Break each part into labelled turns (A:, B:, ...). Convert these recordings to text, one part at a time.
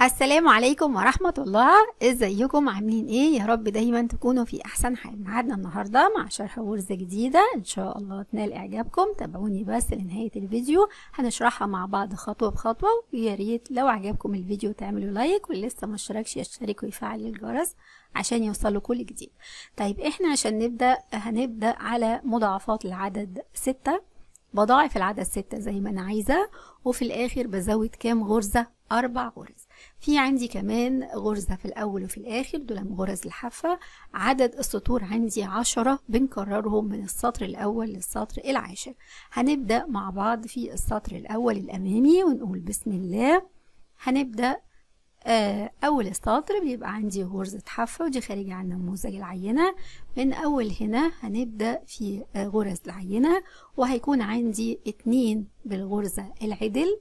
A: السلام عليكم ورحمة الله ازيكم عاملين ايه يا رب دايما تكونوا في احسن حال معادنا النهاردة مع شرح غرزة جديدة ان شاء الله تنال اعجابكم تابعوني بس لنهاية الفيديو هنشرحها مع بعض خطوة بخطوة ويا ريت لو عجبكم الفيديو تعملوا لايك واللي لسه ما اشتركش يشترك ويفعل الجرس عشان يوصله كل جديد طيب احنا عشان نبدأ هنبدأ على مضاعفات العدد ستة بضاعف العدد ستة زي ما انا عايزة وفي الاخر بزود كام غرزة اربع غرز في عندي كمان غرزة في الأول وفي الآخر دول غرز الحافة عدد السطور عندي عشرة بنكررهم من السطر الأول للسطر العاشر هنبدأ مع بعض في السطر الأول الأمامي ونقول بسم الله هنبدأ آه أول السطر بيبقى عندي غرزة حافة ودي خارجة عن نموذج العينة من أول هنا هنبدأ في آه غرز العينة وهيكون عندي اتنين بالغرزة العدل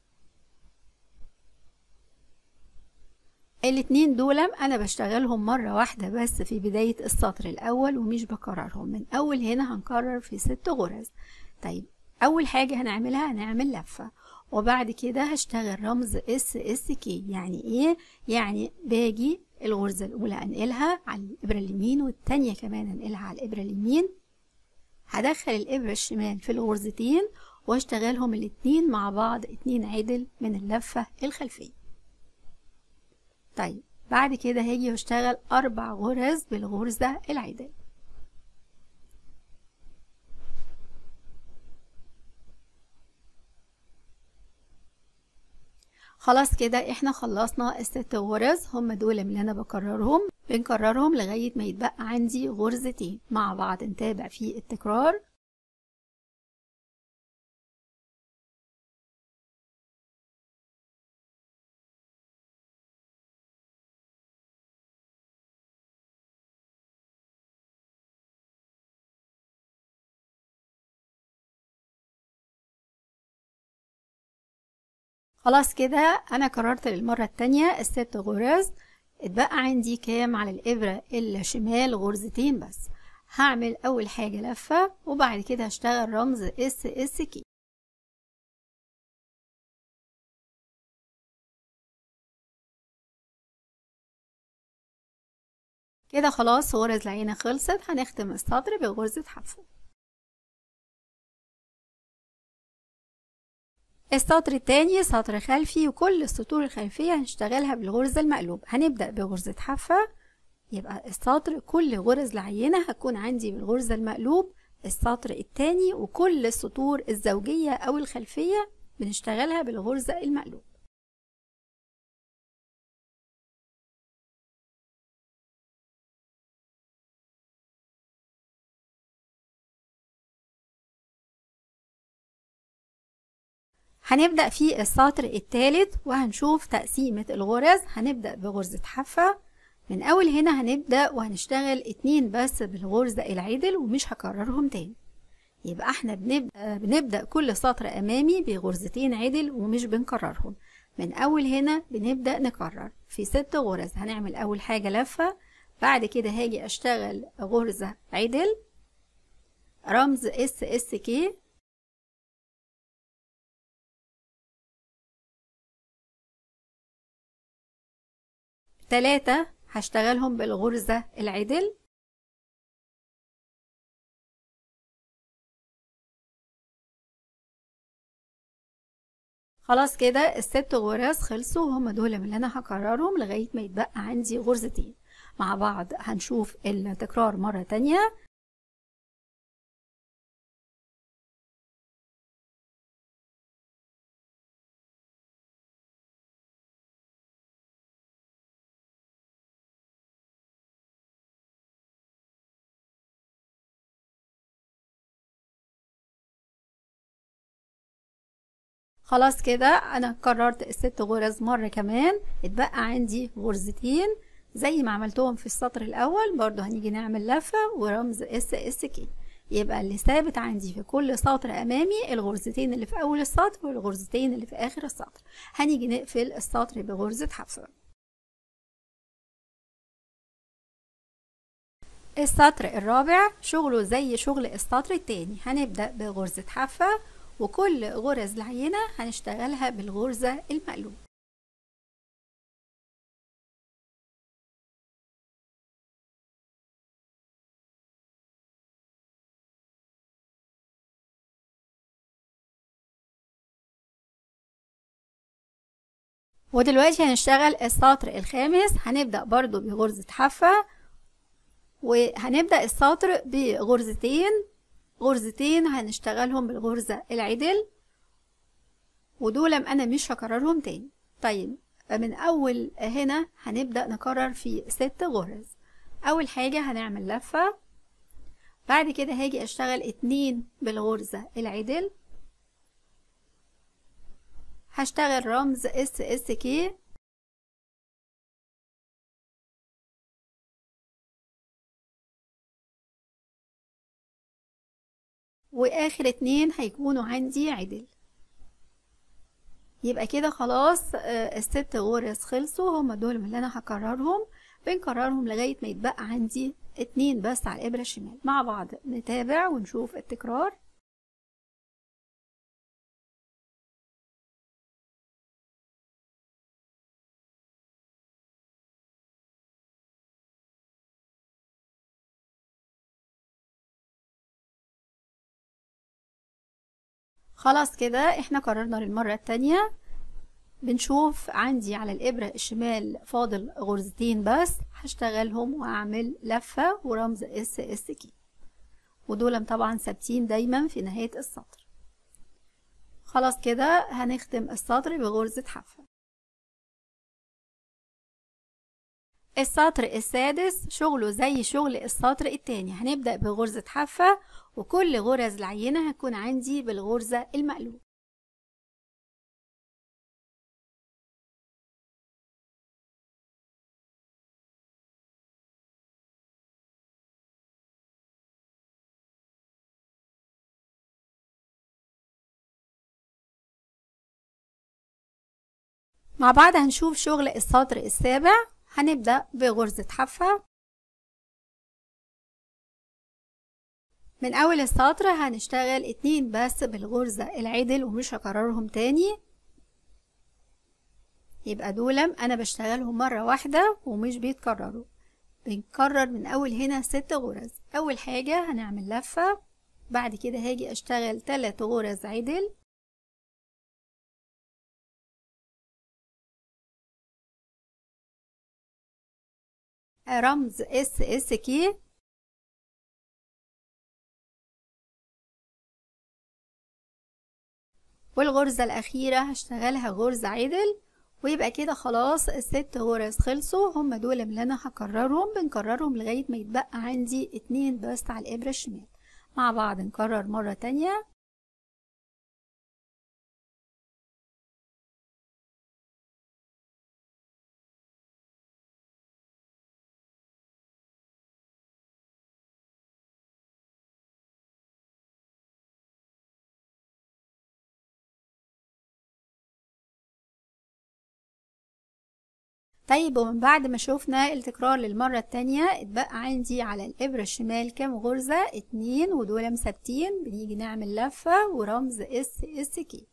A: الاتنين دول انا بشتغلهم مرة واحدة بس في بداية السطر الاول ومش بكررهم من اول هنا هنكرر في ست غرز طيب اول حاجة هنعملها هنعمل لفة وبعد كده هشتغل رمز اس اس كي يعني ايه يعني باجي الغرزة الاولى انقلها على الابرة اليمين والتانية كمان انقلها على الابرة اليمين هدخل الابرة الشمال في الغرزتين واشتغلهم الاتنين مع بعض اتنين عدل من اللفة الخلفية طيب بعد كده هاجي واشتغل اربع غرز بالغرزة العدل خلاص كده احنا خلصنا الست غرز هم دول اللي انا بكررهم بنكررهم لغاية ما يتبقى عندي غرزتين مع بعض نتابع في التكرار خلاص كده انا كررت للمرة التانية الست غرز اتبقى عندي كام على الابرة الشمال غرزتين بس هعمل اول حاجة لفة وبعد كده هشتغل رمز اس اس كي كده خلاص غرز العينة خلصت هنختم السطر بغرزة حفو السطر التاني سطر خلفي وكل السطور الخلفية هنشتغلها بالغرزة المقلوب هنبدأ بغرزة حافة يبقى السطر كل غرز العينة هتكون عندي بالغرزة المقلوب السطر التاني وكل السطور الزوجية أو الخلفية بنشتغلها بالغرزة المقلوب هنبدأ في السطر الثالث وهنشوف تقسيمة الغرز هنبدأ بغرزة حافة من أول هنا هنبدأ وهنشتغل اتنين بس بالغرزة العدل ومش هكررهم تاني يبقى احنا بنبدأ, بنبدأ كل سطر أمامي بغرزتين عدل ومش بنكررهم من أول هنا بنبدأ نكرر في ست غرز هنعمل أول حاجة لفة بعد كده هاجي أشتغل غرزة عدل رمز اس اس كي تلاتة هشتغلهم بالغرزة العدل خلاص كده الست غرز خلصوا وهم دول اللي انا هكررهم لغاية ما يتبقى عندي غرزتين مع بعض هنشوف التكرار مرة تانية خلاص كده انا كررت الست غرز مرة كمان اتبقى عندي غرزتين زي ما عملتهم في السطر الاول برضو هنيجي نعمل لفة ورمز اس اس كي يبقى اللي ثابت عندي في كل سطر امامي الغرزتين اللي في اول السطر والغرزتين اللي في اخر السطر هنيجي نقفل السطر بغرزة حفصة السطر الرابع شغله زي شغل السطر التاني هنبدأ بغرزة حافة وكل غرز العينة هنشتغلها بالغرزة المقلوب ودلوقتي هنشتغل السطر الخامس هنبدأ برضو بغرزة حافة وهنبدأ السطر بغرزتين غرزتين هنشتغلهم بالغرزة العدل ودول انا مش هكررهم تاني طيب من اول هنا هنبدأ نكرر في ست غرز اول حاجة هنعمل لفة بعد كده هاجي اشتغل اتنين بالغرزة العدل هشتغل رمز اس اس كي واخر اتنين هيكونوا عندي عدل يبقى كده خلاص آه، الست غرز خلصوا هما دول اللي انا هكررهم بنكررهم لغاية ما يتبقى عندي اتنين بس على الابرة الشمال مع بعض نتابع ونشوف التكرار خلاص كده احنا قررنا للمرة التانية بنشوف عندي على الإبرة الشمال فاضل غرزتين بس هشتغلهم وأعمل لفة ورمز اس اس كي ودول طبعا ثابتين دايما في نهاية السطر خلاص كده هنختم السطر بغرزة حافة السطر السادس شغله زي شغل السطر التاني هنبدأ بغرزة حافة وكل غرز العينة هتكون عندي بالغرزة المقلوب مع بعض هنشوف شغل السطر السابع هنبدأ بغرزة حافة من أول السطر هنشتغل اتنين بس بالغرزة العدل ومش هكررهم تاني يبقى دولم أنا بشتغلهم مرة واحدة ومش بيتكرروا بنكرر من أول هنا ست غرز أول حاجة هنعمل لفة بعد كده هاجي أشتغل تلات غرز عدل رمز اس اس كي والغرزة الأخيرة هشتغلها غرزة عدل ويبقى كده خلاص الست غرز خلصوا هم دول اللي أنا هكررهم بنكررهم لغاية ما يتبقى عندي اتنين بس على الإبرة الشمال مع بعض نكرر مرة تانية طيب ومن بعد ما شوفنا التكرار للمرة التانية اتبقى عندي على الإبرة الشمال كام غرزة اتنين ودول مثبتين بنيجي نعمل لفة ورمز اس اس كي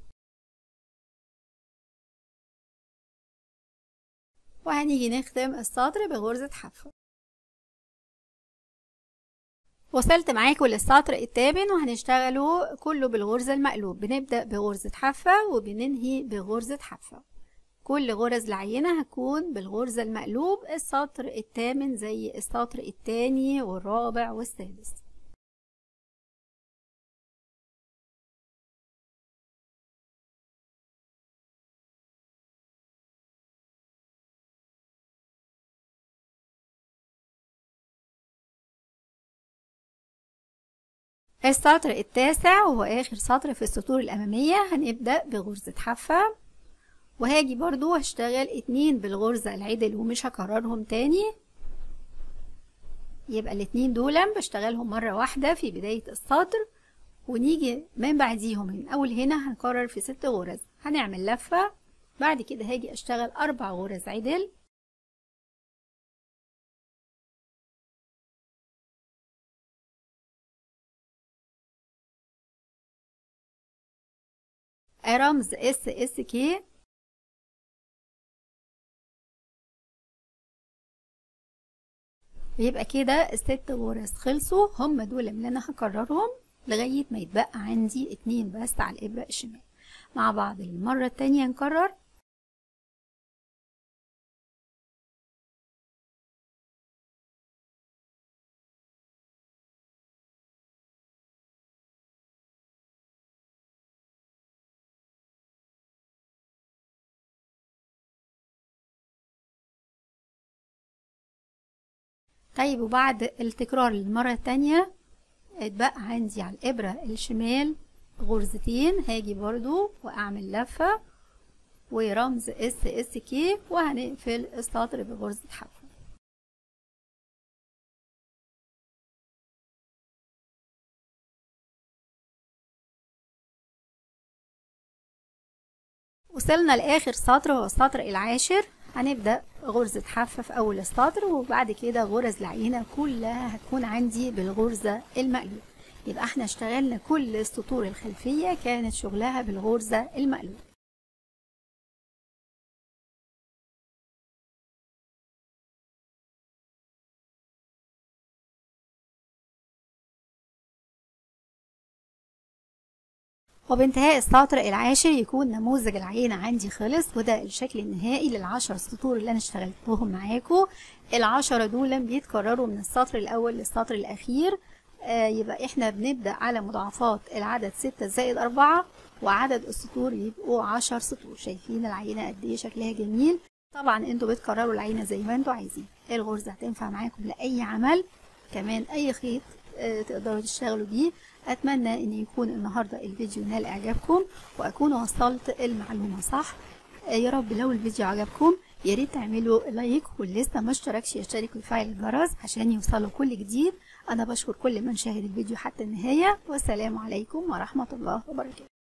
A: وهنيجي نختم السطر بغرزة حافة وصلت معاكم للسطر التامن وهنشتغله كله بالغرزة المقلوب بنبدأ بغرزة حافة وبننهي بغرزة حافة كل غرز العينة هتكون بالغرزة المقلوب السطر الثامن زي السطر الثاني والرابع والسادس السطر التاسع وهو آخر سطر في السطور الأمامية هنبدأ بغرزة حافة وهاجي برضو هشتغل اتنين بالغرزة العدل ومش هكررهم تاني يبقى الاتنين دول بشتغلهم مرة واحدة في بداية السطر ونيجي من بعديهم من اول هنا هنكرر في ست غرز هنعمل لفة بعد كده هاجي اشتغل اربع غرز عدل رمز اس اس كي ويبقى كده الست غرز خلصوا هم دول اللي انا هكررهم لغاية ما يتبقى عندي اتنين بس على الابرة الشمال مع بعض المرة التانية نكرر طيب وبعد التكرار للمرة التانية اتبقى عندي على الإبرة الشمال غرزتين هاجي برضو وأعمل لفة ورمز اس اس كي وهنقفل السطر بغرزة حفة وصلنا لاخر سطر هو السطر العاشر هنبدا غرزه حافه في اول السطر وبعد كده غرز العينه كلها هتكون عندي بالغرزه المقلوبه يبقى احنا اشتغلنا كل السطور الخلفيه كانت شغلها بالغرزه المقلوبه وبانتهاء السطر العاشر يكون نموذج العينة عندي خلص وده الشكل النهائي للعشر سطور اللي انا اشتغلتهم معاكم العشرة دول بيتكرروا من السطر الاول للسطر الاخير آه يبقى احنا بنبدأ على مضاعفات العدد ستة زائد اربعة وعدد السطور يبقوا عشر سطور شايفين العينة قد ايه شكلها جميل طبعا انتوا بتكرروا العينة زي ما انتوا عايزين الغرزة هتنفع معاكم لأي عمل كمان اي خيط آه تقدروا تشتغلوا بيه اتمنى ان يكون النهارده الفيديو نال اعجابكم واكون وصلت المعلومه صح يا رب لو الفيديو عجبكم يا ريت تعملوا لايك واللي لسه ما اشتركش يشترك ويفعل الجرس عشان يوصلوا كل جديد انا بشكر كل من شاهد الفيديو حتى النهايه والسلام عليكم ورحمه الله وبركاته